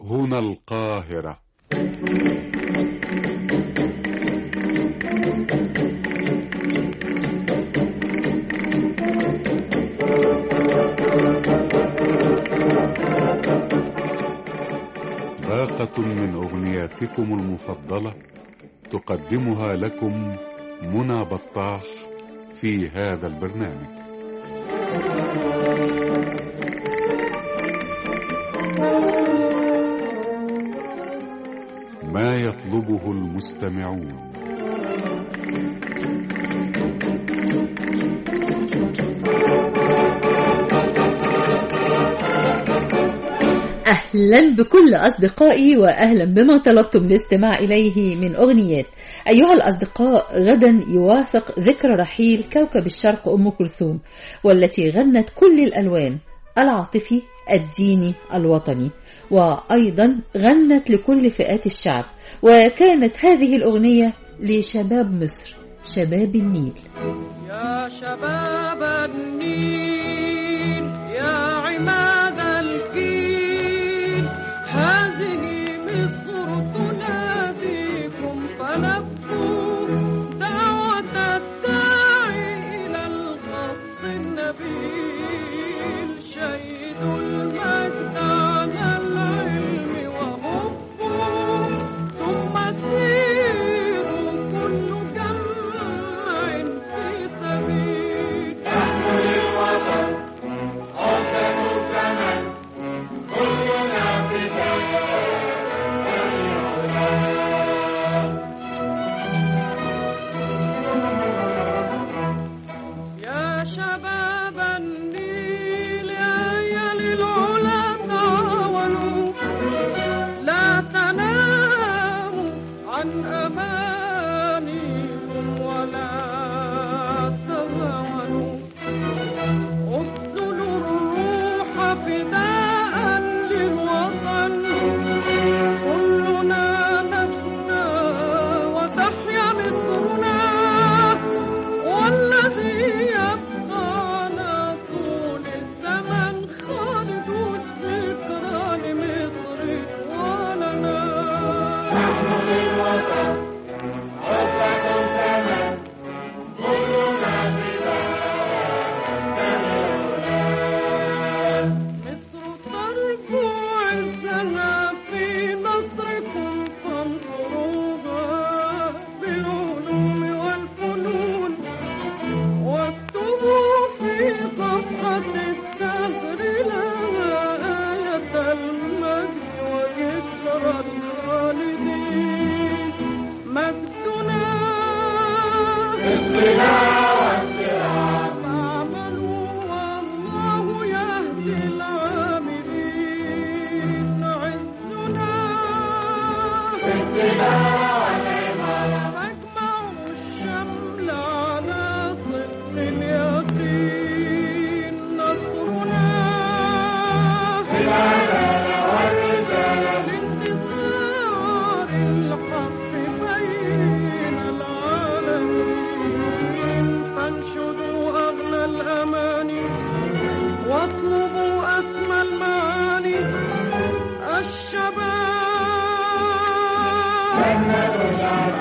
هنا القاهرة باقة من أغنياتكم المفضلة تقدمها لكم منى بطاح في هذا البرنامج ما يطلبه المستمعون أهلا بكل أصدقائي وأهلا بما طلبتم الاستماع إليه من أغنيات أيها الأصدقاء غدا يوافق ذكرى رحيل كوكب الشرق أم كلثوم والتي غنت كل الألوان العاطفي الديني الوطني وأيضا غنت لكل فئات الشعب وكانت هذه الأغنية لشباب مصر شباب النيل يا شباب النيل يا عماد الفيل هذه مصر تناديكم فلبوا دعوة الداعي إلى القصد النبيل شهد المجد على العلم وهبوا ثم سيروا كل جمع في سبيل يا شباب النيل يا للعلا تعاونوا لا تناموا عن أمانيكم ولا تهاونوا ابذلوا الروح فداء للوطن كلنا نفنى وتحيا مصرنا والذي يبقانا طول الزمن خالد الذكرى لمصر ولنا مصر ترفع عزها في نصركم فانصروها بالعلوم والفنون واكتبوا في صفحة الدهر لها آية المجد وذكرى الخالدين مجدنا فاعملوا والله يهدي العاملين عزنا فاجمعوا الشمل على صدق اليقين نصرنا لانتصار الحق بين العالمين فانشدوا أغلى الأماني واطلبوا أسمى المعاني الشباب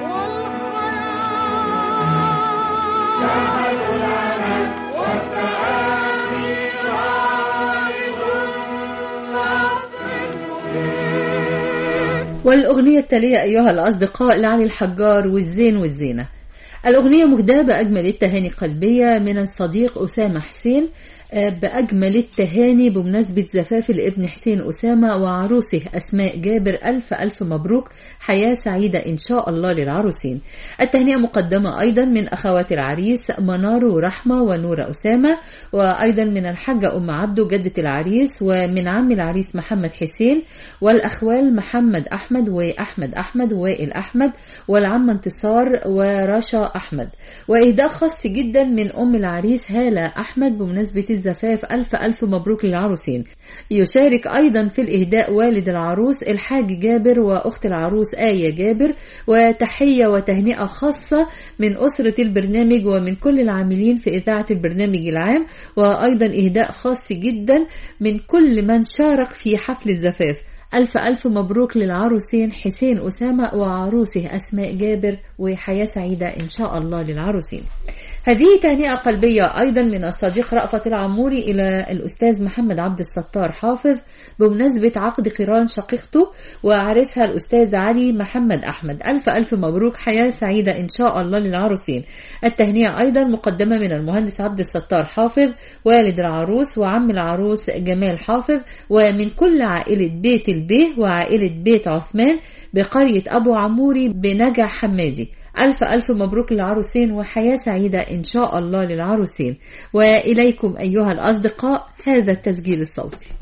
والأغنية التالية أيها الأصدقاء لعلي الحجار والزين والزينة الأغنية مهداة بأجمل التهاني قلبية من الصديق أسامة حسين آه، بأجمل التهاني بمناسبة زفاف الابن حسين أسامة وعروسه أسماء جابر ألف ألف مبروك حياة سعيدة إن شاء الله للعروسين التهنئة مقدمة أيضا من أخوات العريس منار ورحمة ونورة أسامة وأيضا من الحاجة أم عبده جدة العريس ومن عم العريس محمد حسين والأخوال محمد أحمد وأحمد أحمد وائل أحمد والعمة انتصار ورشا أحمد وإهداء خاص جدا من أم العريس هالة أحمد بمناسبة الزفاف ألف ألف مبروك للعروسين يشارك أيضا في الإهداء والد العروس الحاج جابر وأخت العروس آية جابر وتحية وتهنئة خاصة من أسرة البرنامج ومن كل العاملين في إذاعة البرنامج العام وأيضا إهداء خاص جدا من كل من شارك في حفل الزفاف ألف ألف مبروك للعروسين حسين أسامة وعروسه أسماء جابر وحياة سعيدة إن شاء الله للعروسين هذه تهنئة قلبية أيضا من الصديق رأفت العموري إلى الأستاذ محمد عبد الستار حافظ بمناسبة عقد قران شقيقته وعرسها الأستاذ علي محمد أحمد ألف ألف مبروك حياة سعيدة إن شاء الله للعروسين التهنئة أيضا مقدمة من المهندس عبد الستار حافظ والد العروس وعم العروس جمال حافظ ومن كل عائلة بيت البيه وعائلة بيت عثمان بقرية أبو عموري بنجع حمادي ألف ألف مبروك للعروسين وحياة سعيدة إن شاء الله للعروسين وإليكم أيها الأصدقاء هذا التسجيل الصوتي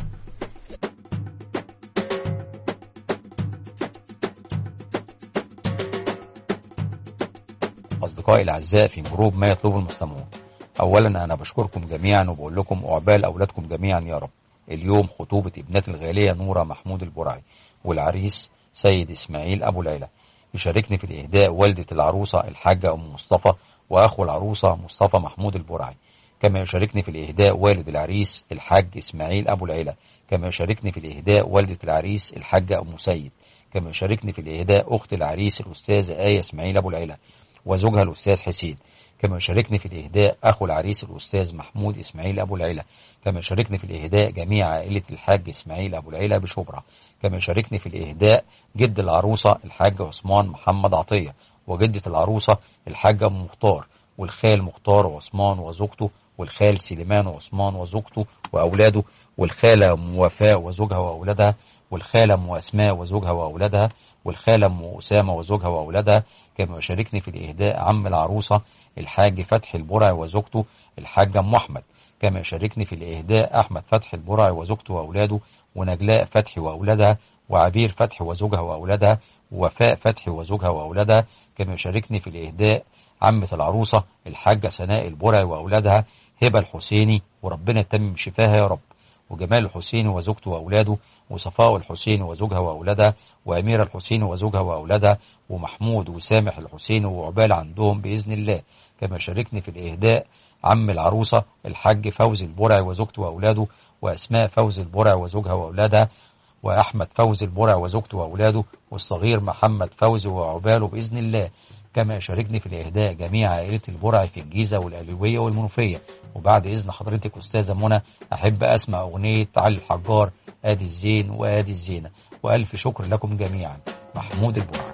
أصدقائي الأعزاء في جروب ما يطلبه المستمعون أولا أنا بشكركم جميعا وبقول لكم عقبال أولادكم جميعا يا رب اليوم خطوبة ابنتي الغالية نورة محمود البرعي والعريس سيد إسماعيل أبو ليلى يشاركني في الإهداء والدة العروسة الحاجة أم مصطفى وأخو العروسة مصطفى محمود البرعي كما يشاركني في الإهداء والد العريس الحاج إسماعيل أبو العيلة كما يشاركني في الإهداء والدة العريس الحاجة أم سيد كما يشاركني في الإهداء أخت العريس الأستاذة آية إسماعيل أبو العيلة وزوجها الأستاذ حسين كما يشاركني في الإهداء أخو العريس الأستاذ محمود إسماعيل أبو العيلة كما يشاركني في الإهداء جميع عائلة الحاج إسماعيل أبو العيلة بشبرا كما يشاركني في الإهداء جد العروسة الحاج عثمان محمد عطية وجدة العروسة الحاج أم مختار والخال مختار وعثمان وزوجته والخال سليمان وعثمان وزوجته وأولاده والخالة أم وفاء وزوجها وأولادها والخالة أم أسماء وزوجها وأولادها والخالة أم أسامة وزوجها وأولادها كما يشاركني في الإهداء عم العروسة الحاج فتحي البرعي وزوجته الحاج أم أحمد كما يشاركني في الإهداء أحمد فتحي البرعي وزوجته وأولاده ونجلاء فتحي وأولادها وعبير فتحي وزوجها وأولادها ووفاء فتحي وزوجها وأولادها كما يشاركني في الإهداء عمة العروسة الحاجة سناء البرعي وأولادها هبة الحسيني وربنا يتمم شفاها يا رب وجمال الحسيني وزوجته وأولاده وصفاء الحسيني وزوجها وأولادها وأميرة الحسيني وزوجها وأولادها ومحمود وسامح الحسيني وعبال عندهم بإذن الله كما يشاركني في الإهداء عم العروسة الحاج فوزي البرعي وزوجته وأولاده وأسماء فوزي البرعي وزوجها وأولادها وأحمد فوزي البرعي وزوجته وأولاده والصغير محمد فوزي وعباله بإذن الله كما يشاركني في الإهداء جميع عائلة البرعي في الجيزة والألوية والمنوفية وبعد إذن حضرتك أستاذة منى أحب أسمع أغنية علي الحجار آدي الزين وآدي الزينة وألف شكر لكم جميعا محمود البرعي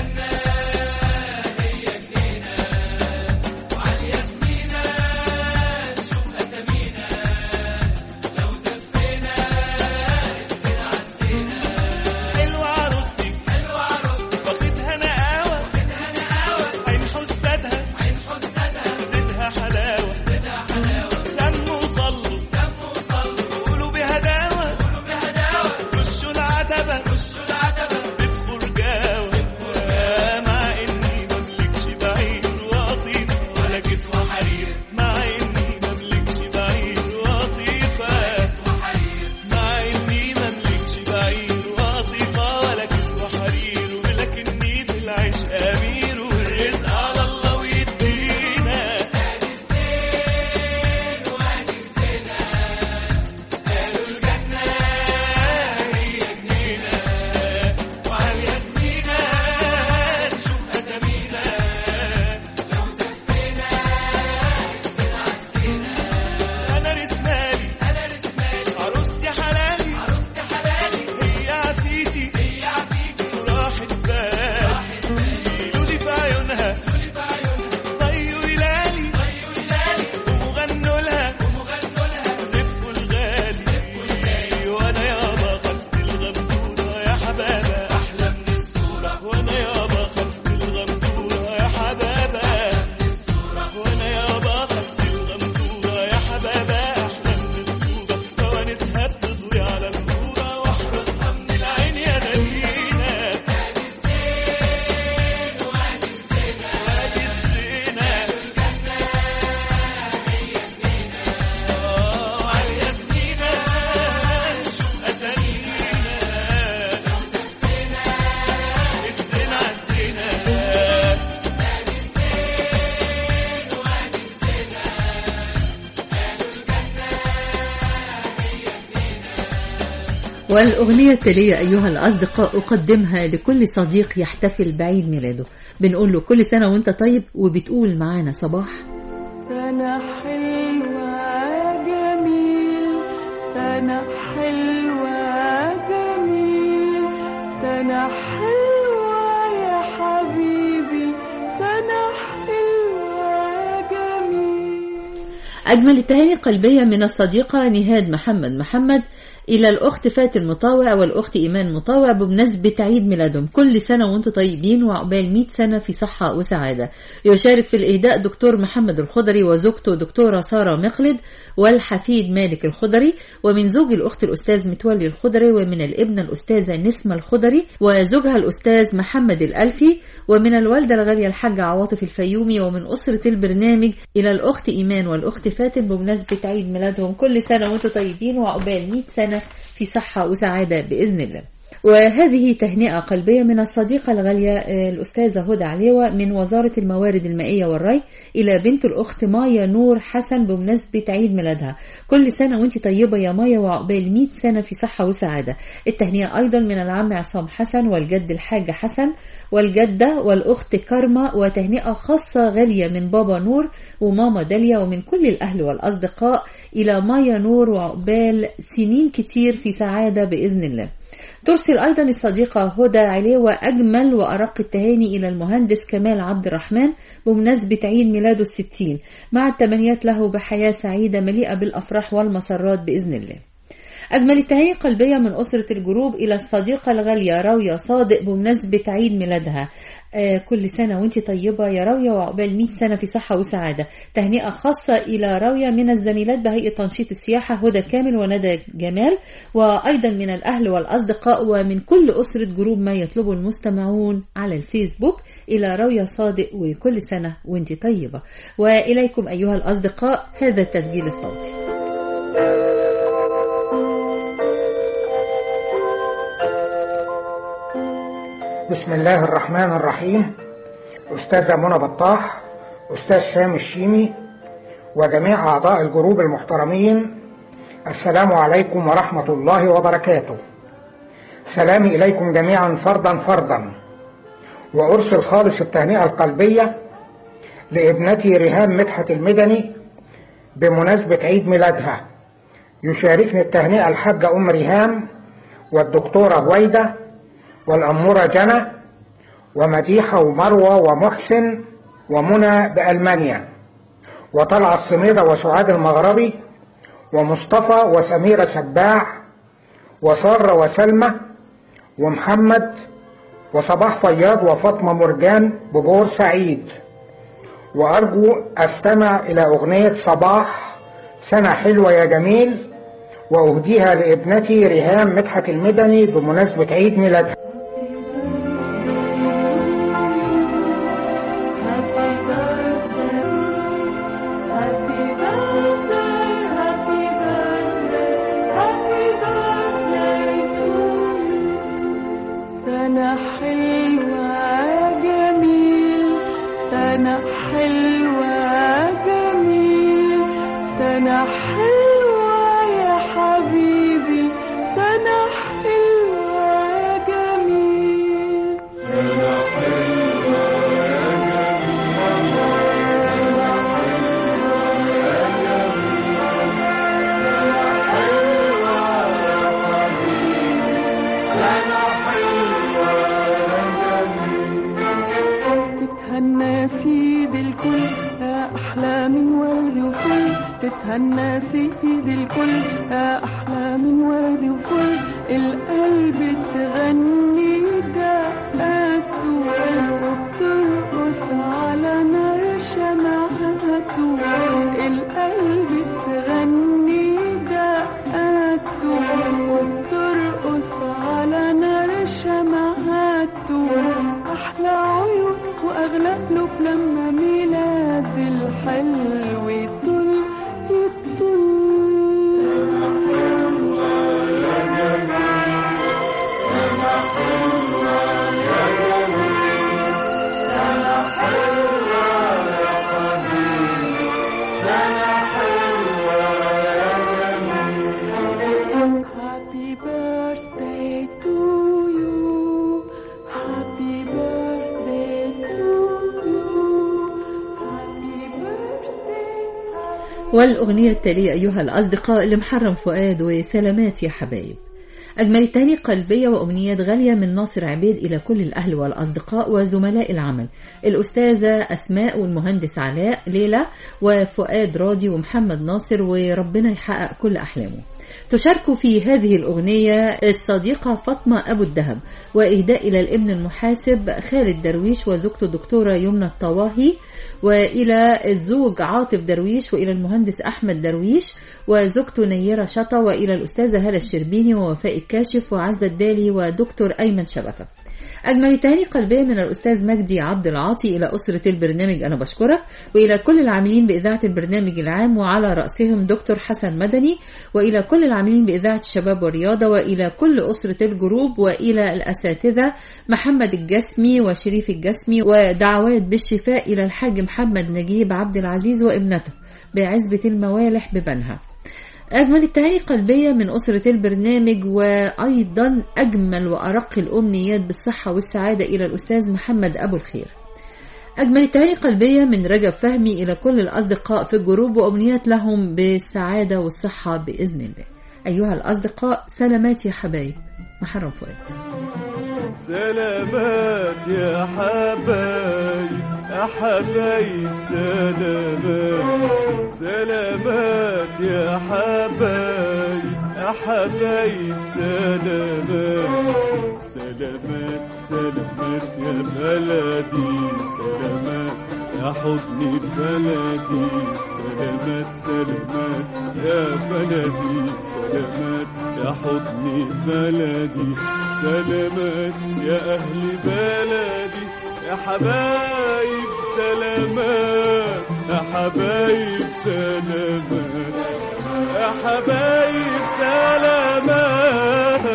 ياسمينة والأغنية التالية أيها الأصدقاء أقدمها لكل صديق يحتفل بعيد ميلاده بنقول له كل سنة وانت طيب وبتقول معانا صباح سنة حلوة جميل سنة حلوة جميل سنة حلوة يا حبيبي سنة حلوة جميل أجمل التهاني القلبية من الصديقة نهاد محمد محمد إلى الأخت فاتن مطاوع والأخت إيمان مطاوع بمناسبة عيد ميلادهم كل سنة وأنتم طيبين وعقبال 100 سنة في صحة وسعادة يشارك في الإهداء دكتور محمد الخضري وزوجته دكتورة سارة مقلد والحفيد مالك الخضري ومن زوج الأخت الأستاذ متولي الخضري ومن الابنة الأستاذة نسمة الخضري وزوجها الأستاذ محمد الألفي ومن الوالدة الغالية الحاجة عواطف الفيومي ومن أسرة البرنامج إلى الأخت إيمان والأخت فاتن بمناسبة عيد ميلادهم كل سنة وأنتم طيبين وعقبال 100 سنة في صحة وسعادة بإذن الله وهذه تهنئة قلبية من الصديقة الغالية آه، الأستاذة هدى عليوة من وزارة الموارد المائية والري إلى بنت الأخت مايا نور حسن بمناسبة عيد ميلادها كل سنة وانت طيبة يا مايا وعقبال 100 سنة في صحة وسعادة التهنئة أيضا من العم عصام حسن والجد الحاج حسن والجدة والأخت كارما وتهنئة خاصة غالية من بابا نور وماما داليا ومن كل الأهل والأصدقاء إلى مايا نور وعقبال سنين كتير في سعادة بإذن الله ترسل أيضا الصديقة هدى عليوة أجمل وأرق التهاني إلى المهندس كمال عبد الرحمن بمناسبة عيد ميلاده الستين مع التمنيات له بحياة سعيدة مليئة بالأفراح والمسرات بإذن الله أجمل التهاني القلبية من أسرة الجروب إلى الصديقة الغالية راوية صادق بمناسبة عيد ميلادها آه، كل سنة وانت طيبة يا راوية وعقبال 100 سنة في صحة وسعادة تهنئة خاصة إلى راوية من الزميلات بهيئة تنشيط السياحة هدى كامل وندى جمال وأيضا من الأهل والأصدقاء ومن كل أسرة جروب ما يطلبه المستمعون على الفيسبوك إلى راوية صادق وكل سنة وانت طيبة وإليكم أيها الأصدقاء هذا التسجيل الصوتي بسم الله الرحمن الرحيم أستاذة منى بطاح أستاذ سامي الشيمي وجميع أعضاء الجروب المحترمين السلام عليكم ورحمة الله وبركاته سلامي إليكم جميعا فردا فردا وأرسل خالص التهنئة القلبية لابنتي ريهام مدحت المدني بمناسبة عيد ميلادها يشاركني التهنئة الحاجة أم ريهام والدكتورة هويده والأمورة جنى ومديحة ومروة ومحسن ومنى بألمانيا وطلع الصميدة وسعاد المغربي ومصطفى وسميرة سباع وسارة وسلمى ومحمد وصباح فياض وفاطمة مرجان ببور سعيد وأرجو أستمع إلى أغنية صباح سنة حلوة يا جميل وأهديها لابنتي ريهام مدحت المدني بمناسبة عيد ميلادها سنة حلوة جميل سنة حلوة جميل سنة حلوة يا حبيبي سنة حلوة جميل تتهنى سيد الكل يا أحلى من ورد وفل تتهنى سيد الكل يا أحلى من ورد وفل القلب تغني دقاته وبترقص على نار شمعته القلب تغني دقاته وبترقص على نار شمعته أحلى عيون وأغلى قلوب لما ميلاد الحلو يطل يطل والأغنية التالية أيها الأصدقاء لمحرم فؤاد وسلامات يا حبايب أجمل تاني قلبية وأمنيات غالية من ناصر عبيد إلى كل الأهل والأصدقاء وزملاء العمل الأستاذة أسماء والمهندس علاء ليلى وفؤاد راضي ومحمد ناصر وربنا يحقق كل أحلامه تشارك في هذه الأغنية الصديقة فاطمة أبو الدهب وإهداء إلى الابن المحاسب خالد درويش وزوجته الدكتورة يمنى الطواهي وإلى الزوج عاطف درويش وإلى المهندس أحمد درويش وزوجته نيرة شطا وإلى الأستاذة هالة الشربيني ووفاء الكاشف وعزة الدالي ودكتور أيمن شبكة أجمل تاني قلبية من الأستاذ مجدي عبد العاطي إلى أسرة البرنامج أنا بشكرك وإلى كل العاملين بإذاعة البرنامج العام وعلى رأسهم دكتور حسن مدني وإلى كل العاملين بإذاعة الشباب والرياضة وإلى كل أسرة الجروب وإلى الأساتذة محمد الجسمي وشريف الجسمي ودعوات بالشفاء إلى الحاج محمد نجيب عبد العزيز وابنته بعزبة الموالح ببنها أجمل التهاني قلبية من أسرة البرنامج وأيضا أجمل وأرق الأمنيات بالصحة والسعادة إلى الأستاذ محمد أبو الخير أجمل التهاني قلبية من رجب فهمي إلى كل الأصدقاء في الجروب وأمنيات لهم بالسعادة والصحة بإذن الله أيها الأصدقاء سلامات يا حبايب محرم فؤاد سلامات يا حبايب يا حبايب سلامات سلامات يا حبايب يا حبايب سلامات سلامات سلامات يا بلدي سلامات يا حضني بلدي سلامات سلامات يا بلدي سلامات يا حضني بلدي سلامات يا أهل بلدي يا حبايب سلامات يا حبايب سلامات يا حبايب سلامات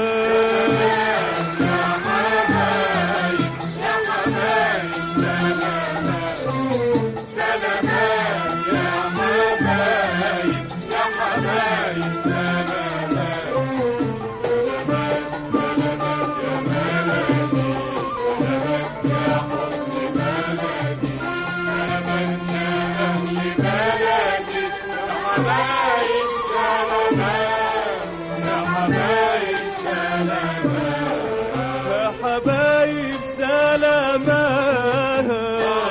يا حبايب سلامات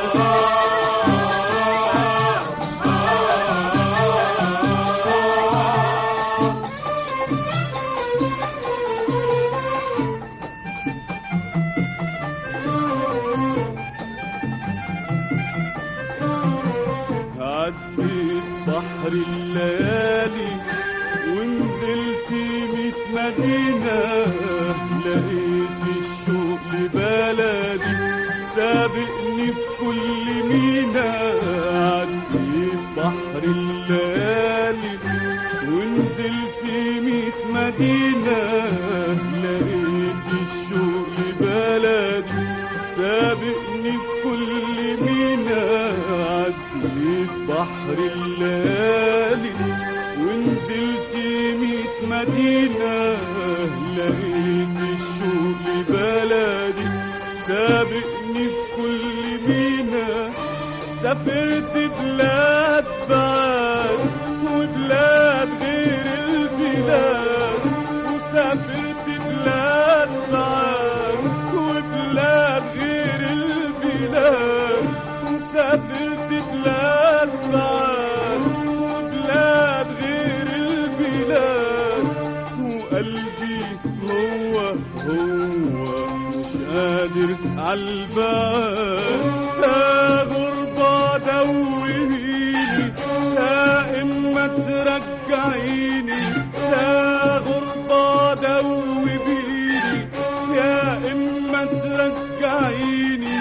عديت بحر الليالي ونزلت ميت مدينة لقيت الشوق لبلدي سابقني في كل مينا عديت بحر الليالي ونزلت ميت مدينة لقيت الشوق لبلدي سابقني في كل مينا عديت بحر الليالي ونزلت ميت مدينة لقيت الشوق لبلدي سابقني في كل مينا سافرت بلاد بعاد وبلاد غير البلاد وسافرت بلاد بعاد وبلاد غير البلاد وسافرت بلاد بعاد وبلاد غير البلاد وقلبي هو هو مش قادر عالبال لا غربة دوهيني لا إما ترجعيني لا غربة دوبيني يا إما ترجعيني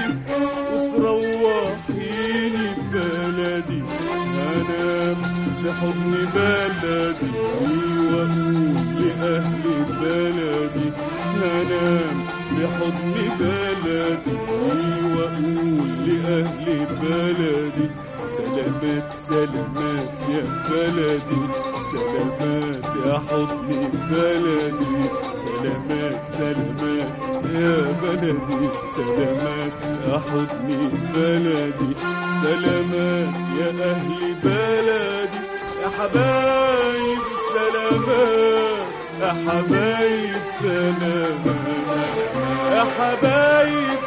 وتروحيني بلدي أنام في حضن بلدي وأقول لأهل بلدي أنام في حضن بلدي وأقول لأهل بلدي سلامات سلامات يا بلدي سلامات يا حضن بلدي سلامات سلامات يا بلدي سلامات يا حضن بلدي سلامات يا أهل بلدي حبايب سلامات يا حبايب سلامات يا حبايب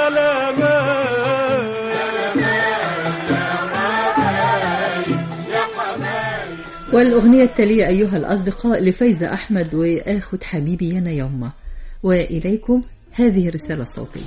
سلامات والأغنية التالية أيها الأصدقاء لفايزة أحمد وآخد حبيبي يانا يوما وإليكم هذه الرسالة الصوتية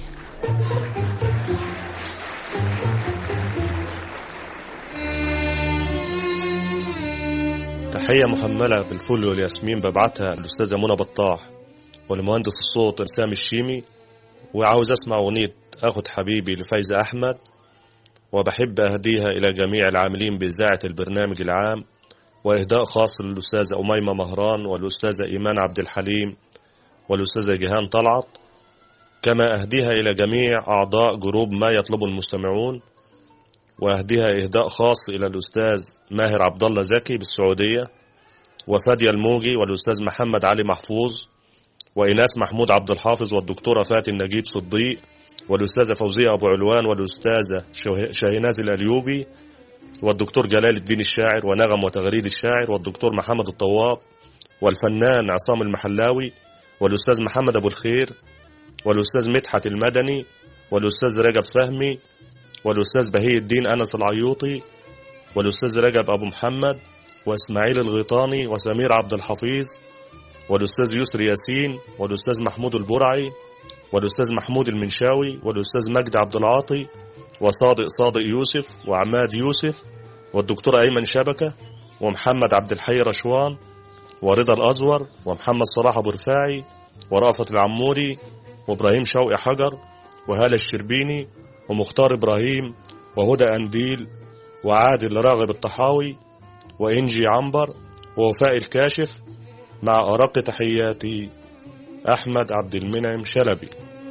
تحية محملة بالفل والياسمين ببعتها للأستاذة منى بطاح ولمهندس الصوت سامي الشيمي وعاوز أسمع أغنية أخد حبيبي لفايزة أحمد وبحب أهديها إلى جميع العاملين بإذاعة البرنامج العام وإهداء خاص للأستاذة أميمة مهران والأستاذة إيمان عبد الحليم والأستاذة جيهان طلعت كما أهديها إلى جميع أعضاء جروب ما يطلبه المستمعون وأهديها إهداء خاص إلى الأستاذ ماهر عبد الله زكي بالسعودية وفادية الموجي والأستاذ محمد علي محفوظ وإناس محمود عبد الحافظ والدكتورة فاتن نجيب صديق والأستاذة فوزية أبو علوان والأستاذة شه- شاهناز الأليوبي والدكتور جلال الدين الشاعر ونغم وتغريد الشاعر والدكتور محمد الطواب والفنان عصام المحلاوي والأستاذ محمد أبو الخير والأستاذ مدحت المدني والأستاذ رجب فهمي والأستاذ بهي الدين أنس العيوطي والأستاذ رجب أبو محمد وإسماعيل الغيطاني وسمير عبد الحفيظ والأستاذ يسري ياسين والأستاذ محمود البرعي والأستاذ محمود المنشاوي والأستاذ مجدي عبد العاطي وصادق صادق يوسف وعماد يوسف والدكتور أيمن شبكة ومحمد عبد الحي رشوان ورضا الأزور ومحمد صلاح أبو رفاعي ورأفت العموري وإبراهيم شوقي حجر وهالة الشربيني ومختار إبراهيم وهدى أنديل وعادل راغب الطحاوي وإنجي عنبر ووفاء الكاشف مع أرق تحياتي أحمد عبد المنعم شلبي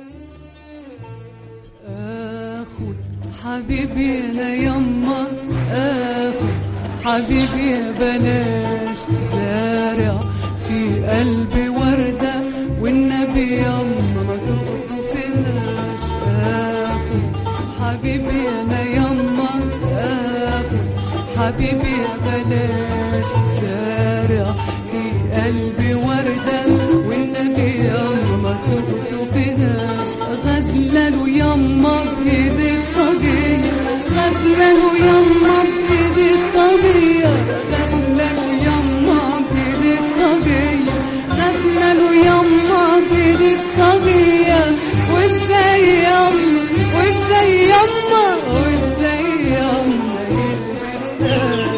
اخد حبيبي يا يما اخد حبيبي يا بلاش زارع في قلبي وردة والنبي يما ما تقطفناش اخد حبيبي انا يما اخد حبيبي يا بلاش زارع في قلبي وردة والنبي يما ما تقطفناش غزلة له يما بإيدي الطبيعة غزلة له يما بإيدي الطبيعة غزلة له يما بإيدي الطبيعة غزلة له يما بإيدي الطبيعة وازاي يما وازاي يما وازاي يما يلبسها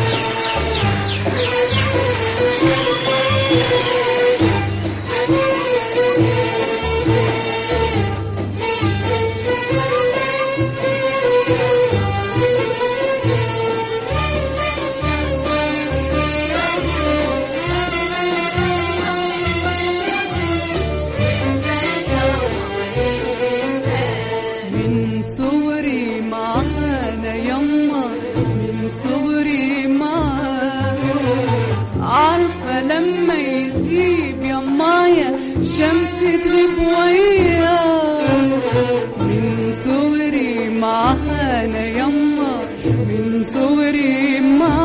من صغري معانا يما من صغري معانا عارفة لما يغيب يمايا شمس تغيب وياه من صغري معانا يما من صغري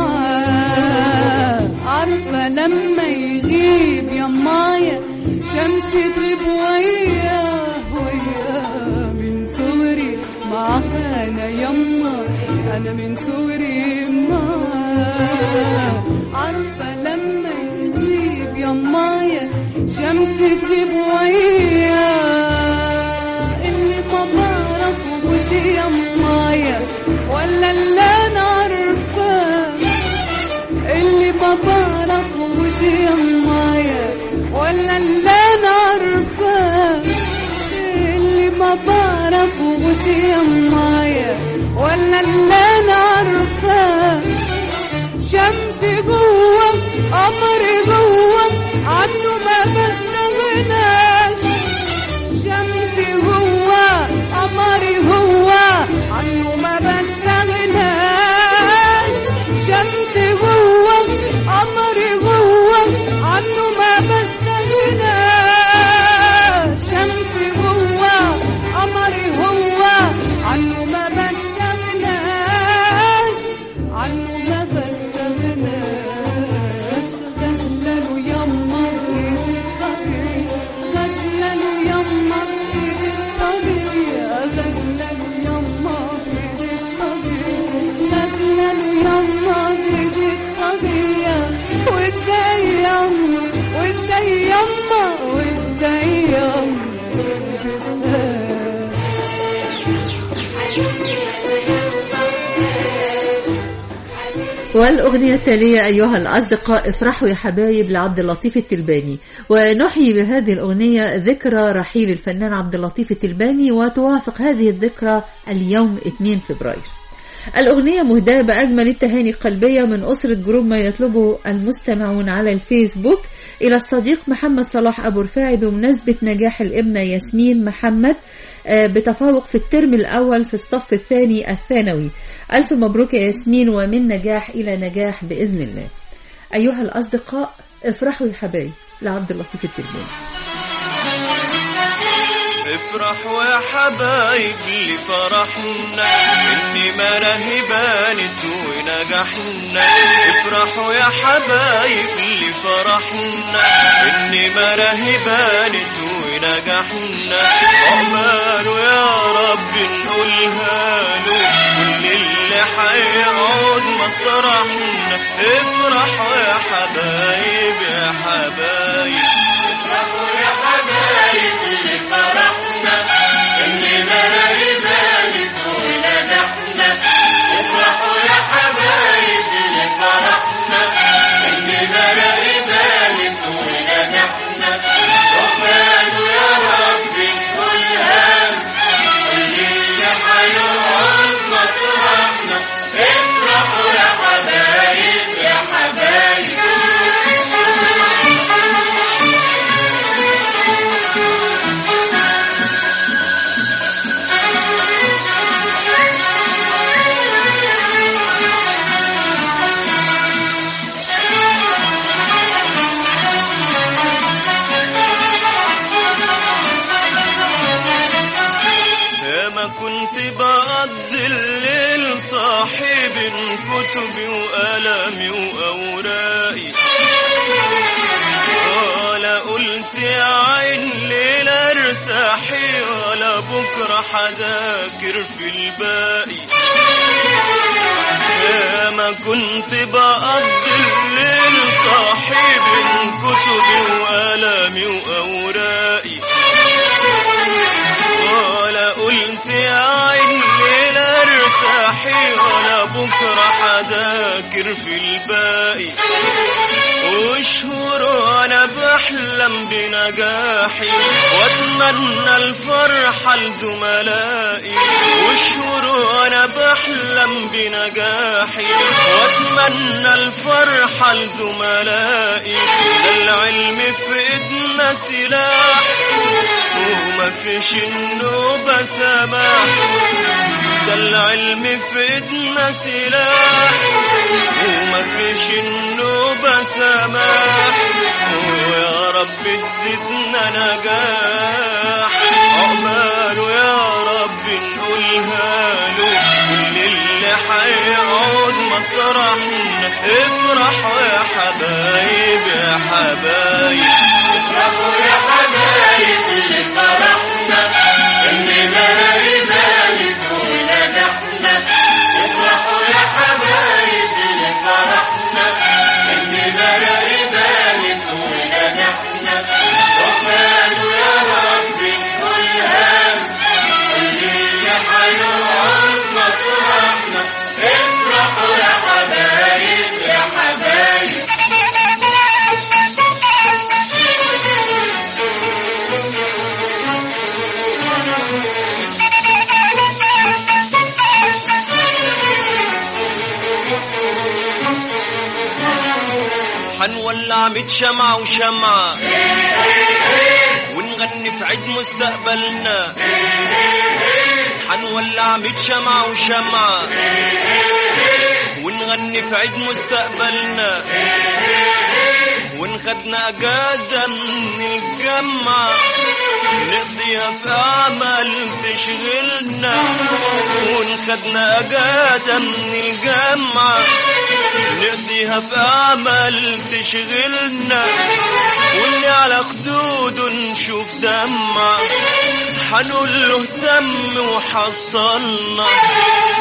معاه عارفة لما يغيب يمايا شمس تغيب وياه وياه من صغري معانا يما أنا من صغري معاه عارفة لما يغيب يمايا شمس تغيب وياه اللي ما بعرفوش يمايا ولا اللي أنا عارفاه اللي ما بعرفوش يمايا ولا اللي انا عارفاه اللي ما بعرفوش يمايا ولا اللي انا عارفاه شمس جوه قمر جوه عنه ما بستغناش شمس جوه قمر جوه عنه ما بستغناش شمس جوه قمر جوه عنه ما بستغناش شمس جوه قمر جوه عنه ما بستغناش عنه ما بستغناش يما دي قضية وازاي يما وازاي يما وازاي يما بالذات والأغنية التالية أيها الأصدقاء افرحوا يا حبايب لعبد اللطيف التلباني ونحيي بهذه الأغنية ذكرى رحيل الفنان عبد اللطيف التلباني وتوافق هذه الذكرى اليوم 2 فبراير الأغنية مهداة بأجمل التهاني القلبية من أسرة جروب ما يطلبه المستمعون على الفيسبوك إلى الصديق محمد صلاح أبو رفاعي بمناسبة نجاح الابنة ياسمين محمد آه، بتفوق في الترم الأول في الصف الثاني الثانوي ألف مبروك يا ياسمين ومن نجاح إلى نجاح بإذن الله أيها الأصدقاء افرحوا يا حبايب لعبد اللطيف التلباني افرحوا يا حبايبي فرحنا اني مراهي بانت ونجحنا افرحوا يا حبايبي فرحنا اني مراهي بانت ونجحنا عقباله يا رب نقولها له كل اللي هيقعد مطرحنا افرحوا يا حبايب يا حبايب يا ما كنت بقضي الليل صاحب كتبي وقلمي وأوراقي ولا قلت يا عين ليلة ارتاحي ولا بكرة حذاكر في الباقي يا ما كنت بقضي الليل صاحب كتبي وقلمي وأوراقي ولا قلت يا عين ليلة ارتاحي ولا بكرة حذاكر في الباقي وشهور وانا بحلم بنجاحي واتمنى الفرحة لزملائي وشهور وانا بحلم بنجاحي واتمنى الفرحة لزملائي ده العلم في ايدنا سلاح وما فيش النوبة سماح ده العلم في ايدنا سلاح وما فيش النوبة سماح ويا رب تزيدنا نجاح عقباله يا رب نقولها له كل اللي هيقعد مطرحنا افرحوا يا حبايب يا حبايب حنولع ميت شمعة وشمعة ونغني في عيد مستقبلنا حنولع ميت شمعة وشمعة ونغني في عيد مستقبلنا ونخدنا اجازة من الجامعة نقضيها في أعمال تشغلنا ونخدنا أجازة من الجامعة نقضيها في أعمال تشغلنا واللي على خدوده نشوف دمع حنقول له تم وحصلنا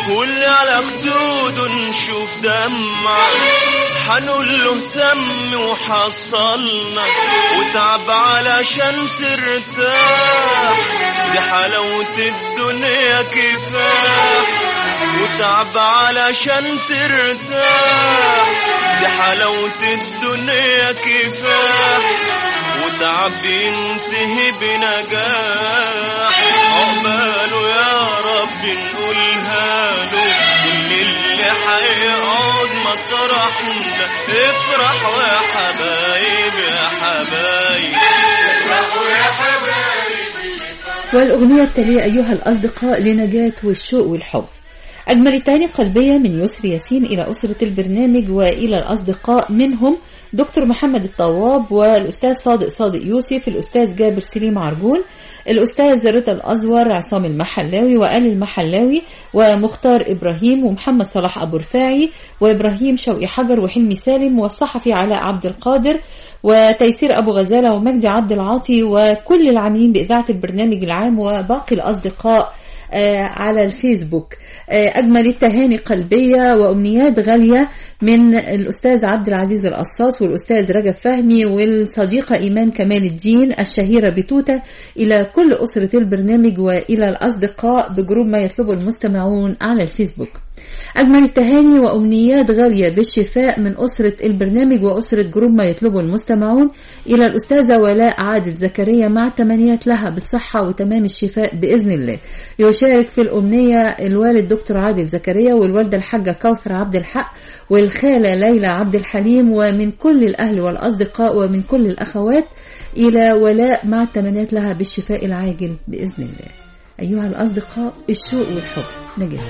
واللي على خدوده نشوف دمع حنقول له تم وحصلنا وتعب علشان ترتاح دي حلاوة الدنيا كفاح وتعب علشان ترتاح دي حلاوة الدنيا كفاح وتعب ينتهي بنجاح عقباله يا رب نقولها له كل اللي هيقعد مطرحنا افرحوا يا حبايب يا حبايب افرحوا يا حبايب والأغنية التالية أيها الأصدقاء لنجاة والشوق والحب أجمل التهاني قلبية من يسر ياسين إلى أسرة البرنامج وإلى الأصدقاء منهم دكتور محمد الطواب والأستاذ صادق صادق يوسف الأستاذ جابر سليم عرجون الأستاذ رضا الأزور عصام المحلاوي وآل المحلاوي ومختار إبراهيم ومحمد صلاح أبو رفاعي وإبراهيم شوقي حجر وحلمي سالم والصحفي علاء عبد القادر وتيسير أبو غزالة ومجدي عبد العاطي وكل العاملين بإذاعة البرنامج العام وباقي الأصدقاء آه، على الفيسبوك آه، أجمل التهاني قلبية وأمنيات غالية من الأستاذ عبد العزيز القصاص والأستاذ رجب فهمي والصديقة إيمان كمال الدين الشهيرة بتوتة إلى كل أسرة البرنامج وإلى الأصدقاء بجروب ما يطلبه المستمعون على الفيسبوك أجمل التهاني وأمنيات غالية بالشفاء من أسرة البرنامج وأسرة جروب ما يطلبه المستمعون إلى الأستاذة ولاء عادل زكريا مع تمنيات لها بالصحة وتمام الشفاء بإذن الله يشارك في الأمنية الوالد دكتور عادل زكريا والوالدة الحاجة كوثر عبد الحق والخالة ليلى عبد الحليم ومن كل الأهل والأصدقاء ومن كل الأخوات إلى ولاء مع التمنيات لها بالشفاء العاجل بإذن الله أيها الأصدقاء الشوق والحب نجاح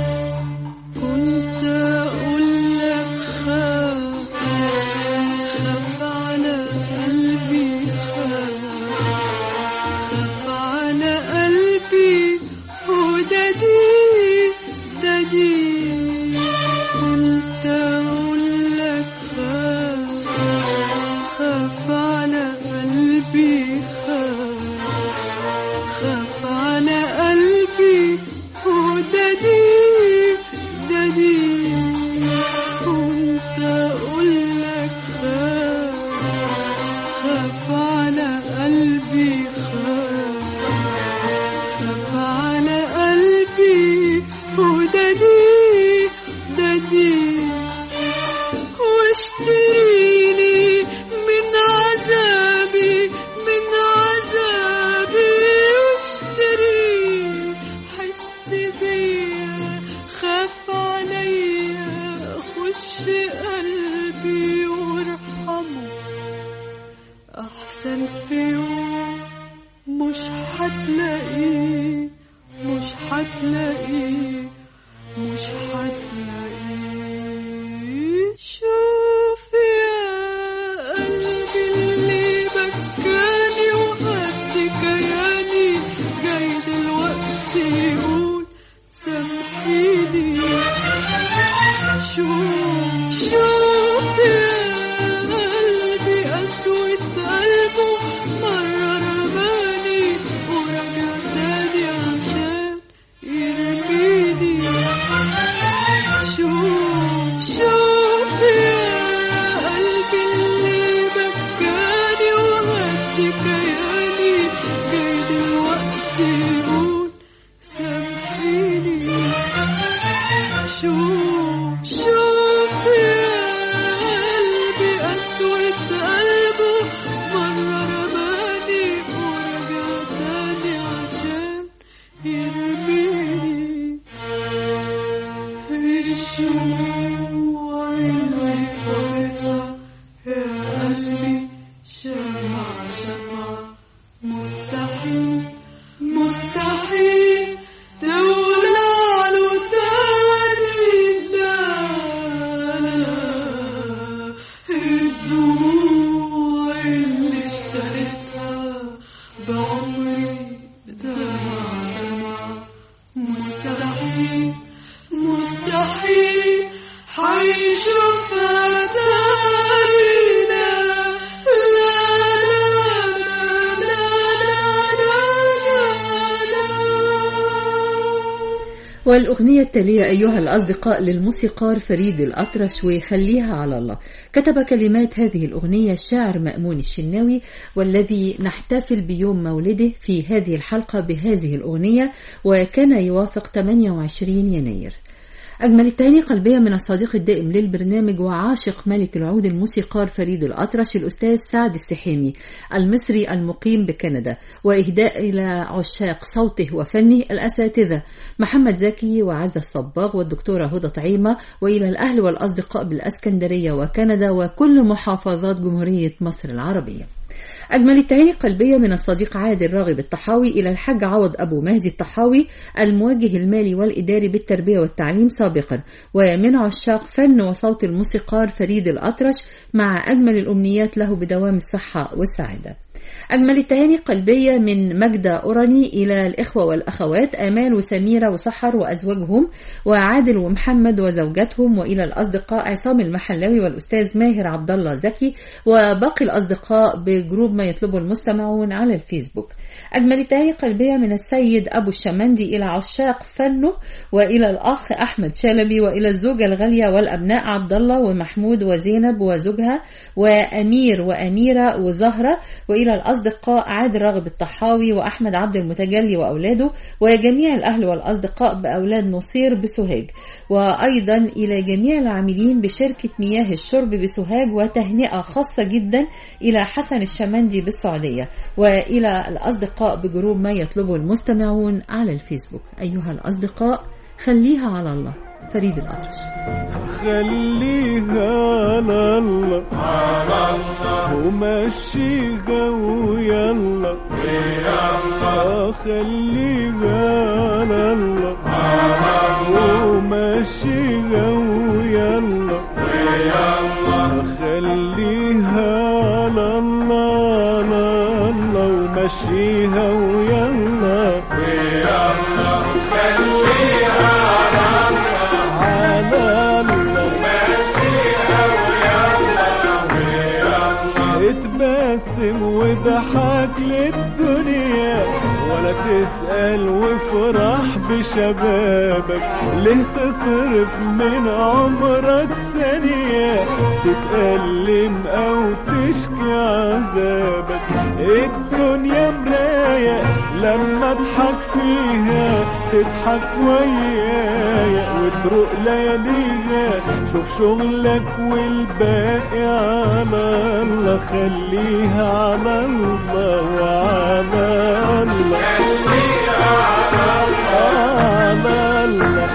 كنت أقول لك خاف خاف على قلبي خاف خاف على قلبي وده دي ده دي كنت أقول لك خاف خاف على قلبي خاف خاف على قلبي وده دي ده دي كنت أقول لك خاف خاف على قلبي خاف خاف على قلبي وده دي ده دي واشتريني من عذابي من عذابي واشتريني حس بيا خاف عليا خش قلبي وارحمه احسن في يوم مش هتلاقيه مش هتلاقيه مش هتلاقيه شوف يا قلبي اللي بكاني وقد كياني جاي دلوقتي يقول سامحيني شوف شوف يا قلبي قسوة قلبه مرة رماني ورجع تاني عشان يرميني شوف شوف يا قلبي اللي بكاني وهدي كياني جاي دلوقتي يقول سامحيني شوف شوف والأغنية التالية أيها الأصدقاء للموسيقار فريد الأطرش وخليها على الله كتب كلمات هذه الأغنية الشاعر مأمون الشناوي والذي نحتفل بيوم مولده في هذه الحلقة بهذه الأغنية وكان يوافق 28 يناير أجمل التهاني قلبية من الصديق الدائم للبرنامج وعاشق ملك العود الموسيقار فريد الأطرش الأستاذ سعد السحيمي المصري المقيم بكندا وإهداء إلى عشاق صوته وفنه الأساتذة محمد زكي وعزة الصباغ والدكتورة هدى طعيمة وإلى الأهل والأصدقاء بالأسكندرية وكندا وكل محافظات جمهورية مصر العربية أجمل التهاني قلبية من الصديق عادل راغب الطحاوي إلى الحاج عوض أبو مهدي الطحاوي الموجه المالي والإداري بالتربية والتعليم سابقا ومن عشاق فن وصوت الموسيقار فريد الأطرش مع أجمل الأمنيات له بدوام الصحة والسعادة أجمل التهاني قلبية من مجدة أوراني إلى الإخوة والأخوات آمال وسميرة وسحر وأزواجهم وعادل ومحمد وزوجاتهم وإلى الأصدقاء عصام المحلاوي والأستاذ ماهر عبد الله زكي وباقي الأصدقاء بجروب ما يطلبه المستمعون على الفيسبوك أجمل التهاني قلبية من السيد أبو الشمندي إلى عشاق فنه وإلى الأخ أحمد شلبي وإلى الزوجة الغالية والأبناء عبد الله ومحمود وزينب وزوجها وأمير وأميرة وزهرة وإلى الأصدقاء عادل راغب الطحاوي وأحمد عبد المتجلي وأولاده وجميع الأهل والأصدقاء بأولاد نصير بسوهاج وأيضا إلى جميع العاملين بشركة مياه الشرب بسوهاج وتهنئة خاصة جدا إلى حسن الشمندي بالسعودية وإلى الأصدقاء بجروب ما يطلبه المستمعون على الفيسبوك أيها الأصدقاء خليها على الله فريد الأطرش خليها على الله على الله ومشيها ويلا ويلا خليها على الله على الله ومشيها ويلا ويلا خليها على الله على الله ومشيها ويلا ويلا خليها على الله على الله اتبسم وضحك للدنيا ولا تسأل وافرح بشبابك ليه تصرف من عمرك ثانية تتألم او تشكي عذابك الدنيا مراية لما اضحك فيها تضحك ويايا وتروق لياليها شوف شغلك والباقي على الله خليها على الله وعلى الله خليها على الله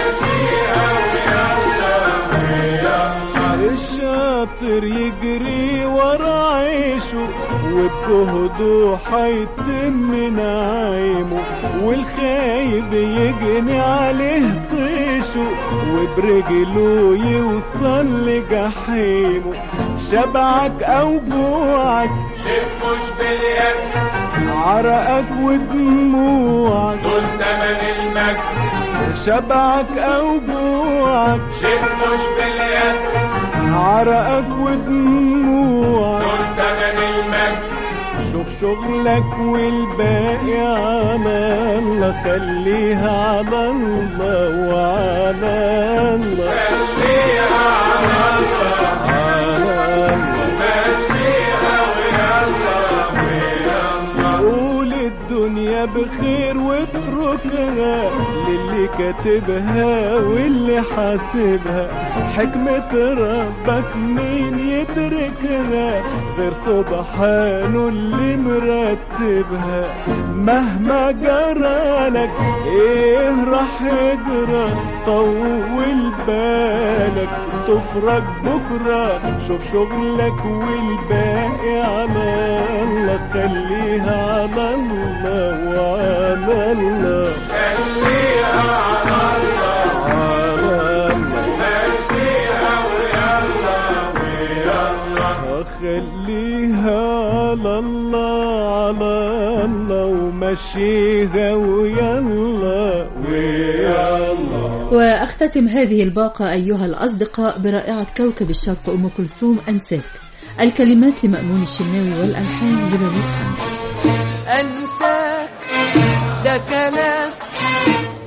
الشاطر يجري ورا عيشه وبجهده حيتم نعيمه والخايب يجني عليه طيشه وبرجله يوصل لجحيمه شبعك او جوعك شيء مش باليد عرقك ودموعك دول تمن المجد شبعك او جوعك شيء مش باليد عرقك ودموعك دول تمن المجد شوف شغلك والباقي على الله خليها على الله وعلى الله خليها على الله على الله مشيها ويلا ويلا قول الدنيا بخير واتركها للي كاتبها واللي حاسبها حكمة ربك مين يدركها غير سبحانه اللي مرتبها مهما جرالك ايه راح يجرى طول بالك تفرج بكرة شوف شغلك والباقي على الله خليها على الله وعلى الله خليها على الله على الله مشيها ويلا ويلا خليها على الله على الله ومشيها ويلا ويلا وأختتم هذه الباقة أيها الأصدقاء برائعة كوكب الشرق أم كلثوم أنساك الكلمات لمأمون الشناوي والألحان لبليغ حمدي أنساك ده كلام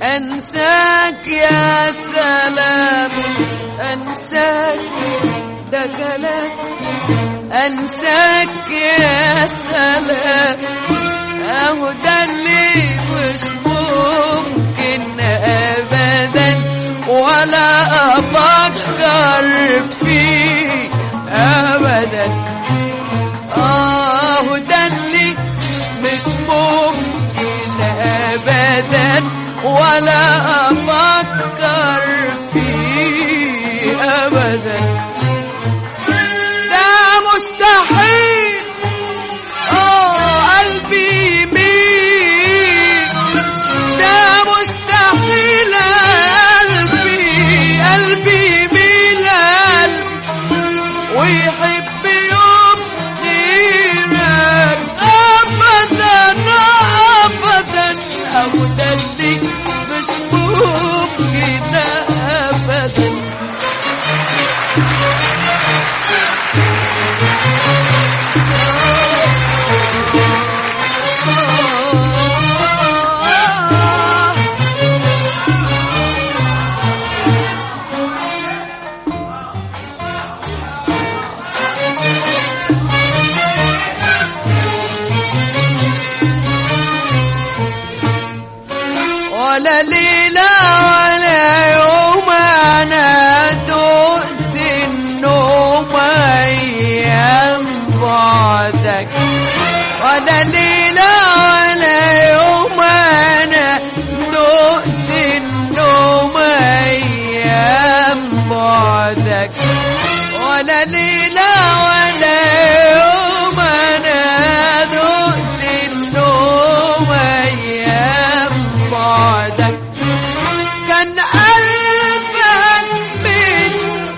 انساك يا سلام انساك ده كلام انساك يا سلام اهو ده اللي مش ممكن ابدا ولا افكر فيه ابدا اه ده اللي مش ممكن ابدا ولا افكر فيه ابدا ده مستحيل اه قلبي يميل ده مستحيل قلبي قلبي يميل قلبي ويحب يوم غيرك ابدا ابدا او ده اللي مش ممكن ابدا ولا ليلة ولا يوم أنا دقت النوم أيام بعدك ولا ليلة ولا يوم أنا دقت النوم أيام بعدك ولا ليلة ولا يوم أنا دقت النوم أيام بعدك كان قلبك فين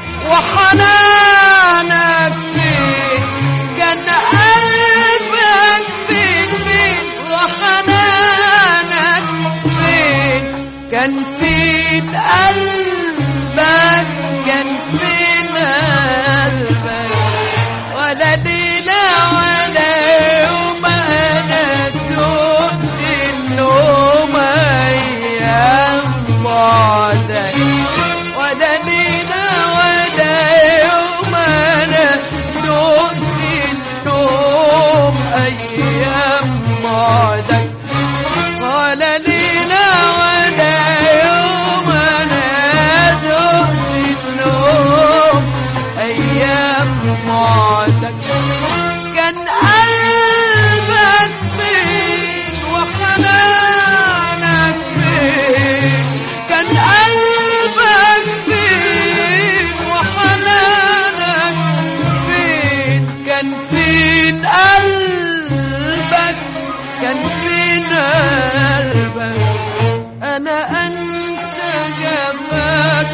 وحنانك فين كان قلبك فين فين وحنانك فين كان فين قلبك كان فين قلبك ولا ليلة ولا يوم أنا دقت النوم أيام بعدك ولا ليلة ولا يوم أنا دقت النوم أيام بعدك ولا ليلة ولا يوم أنا دقت النوم أيام بعدك كان قلبك فين وحنانك فين كان قلبك فين وحنانك فين كان فين قلبك كان فين قلبك انا انسى جفاك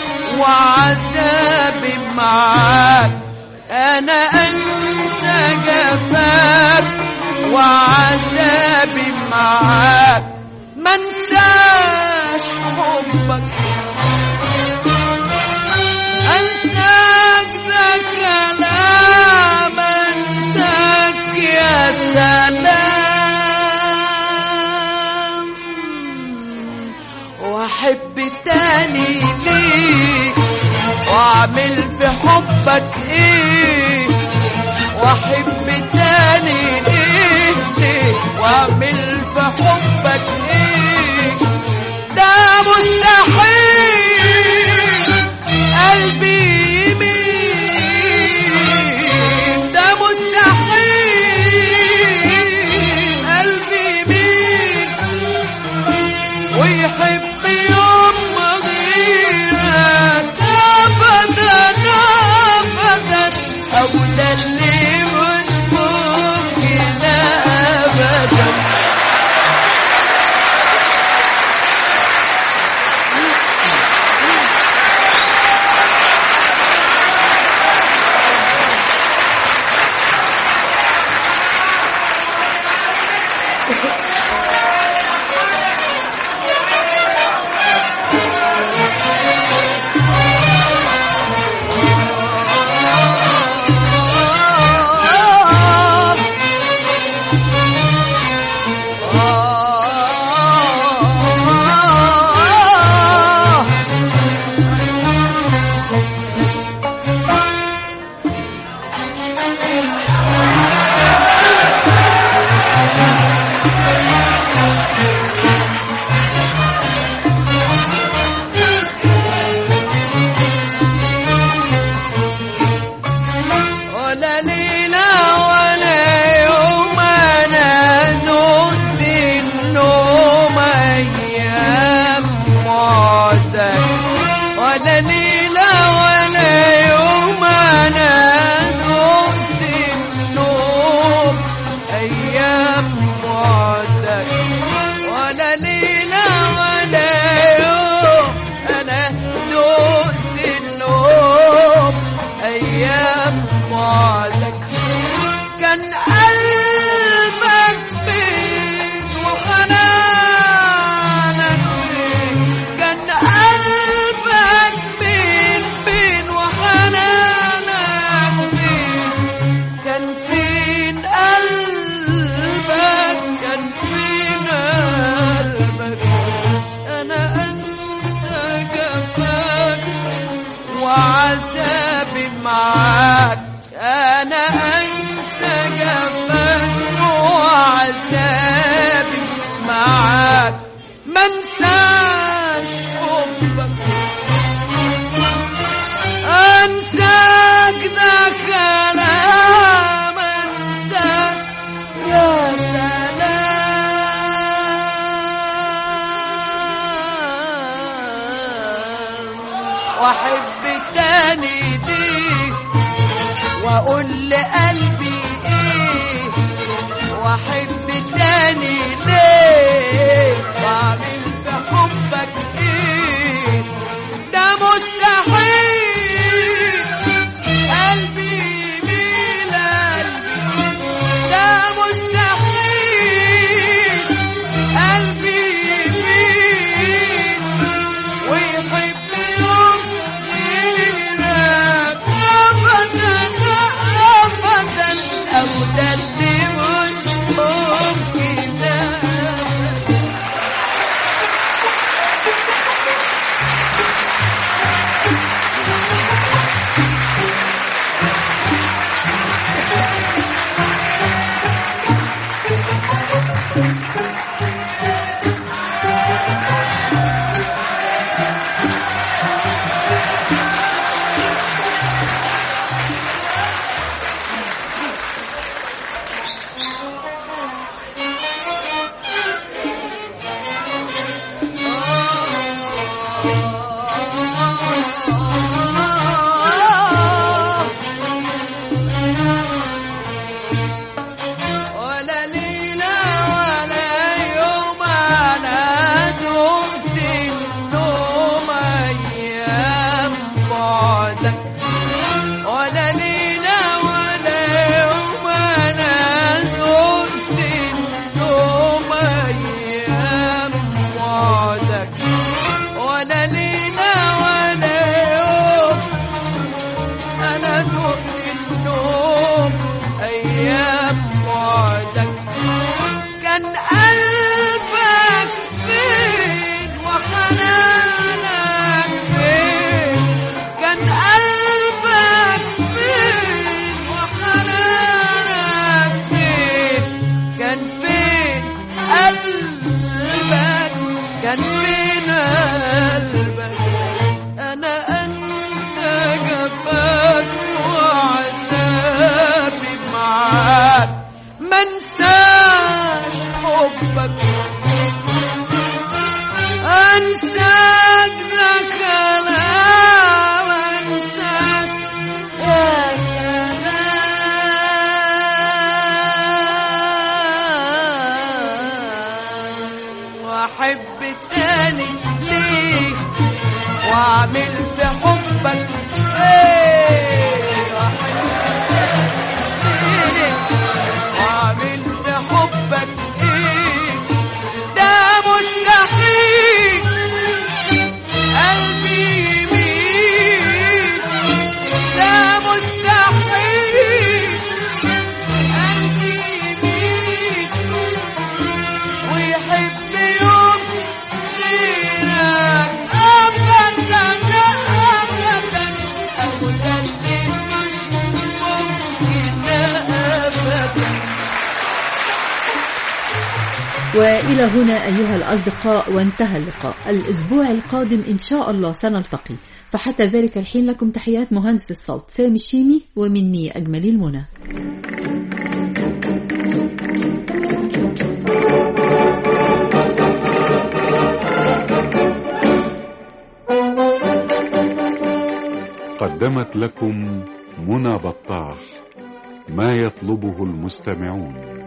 وعذابي معاك انا انسى جفاك وعذابي معاك ما انساش حبك انساك ده كلام انساك يا سلام واحب تاني ليك واعمل في حبك ايه واحب تاني ليه ليه واعمل في حبك ايه ده مستحيل قلبي يمين ده مستحيل قلبي يمين ويحب يوم غيرك ابدا ابدا او ده اللي مش ممكن ابدا وعذابي معاك انا انسى جفاك وعذابي معاك ما انساش حبك انساك ده كلام انساك يا سلام واحب تاني ليك واقول لقلبي ايه واحب تاني ليه واعمل في حبك ايه ده مستحيل قلبي يميل قلبي ده مستحيل قلبي يميل ويحب يوم غيرك ابدا ابدا او ده اللي مش ممكن ولا ليلة ولا يوم أنا دقت النوم أيام بعدك ولا ليلة ولا يوم أنا دقت النوم أيام بعدك ولا ليلة ولا يوم أنا دقت النوم أيام بعدك كان قلبك فين وحنانك فين كان قلبك فين وحنانك فين كان فين قلبك كان فين قلبك انا انسى جفاك وعذابي معاك ما انساش حبك انساك ده كلام انساك يا سلام واحب تاني ليك واعمل في حبك ايه واحب تاني ليك واعمل في حبك ايه ده مستحيل قلبي يميل ده مستحيل قلبي يميل ويحب يوم غيرك ابدا ابدا او ده اللي مش ممكن ابدا وإلى هنا أيها الأصدقاء وانتهى اللقاء الأسبوع القادم إن شاء الله سنلتقي فحتى ذلك الحين لكم تحيات مهندس الصوت سامي الشيمي ومني أجمل المنى قدمت لكم منى بطاح ما يطلبه المستمعون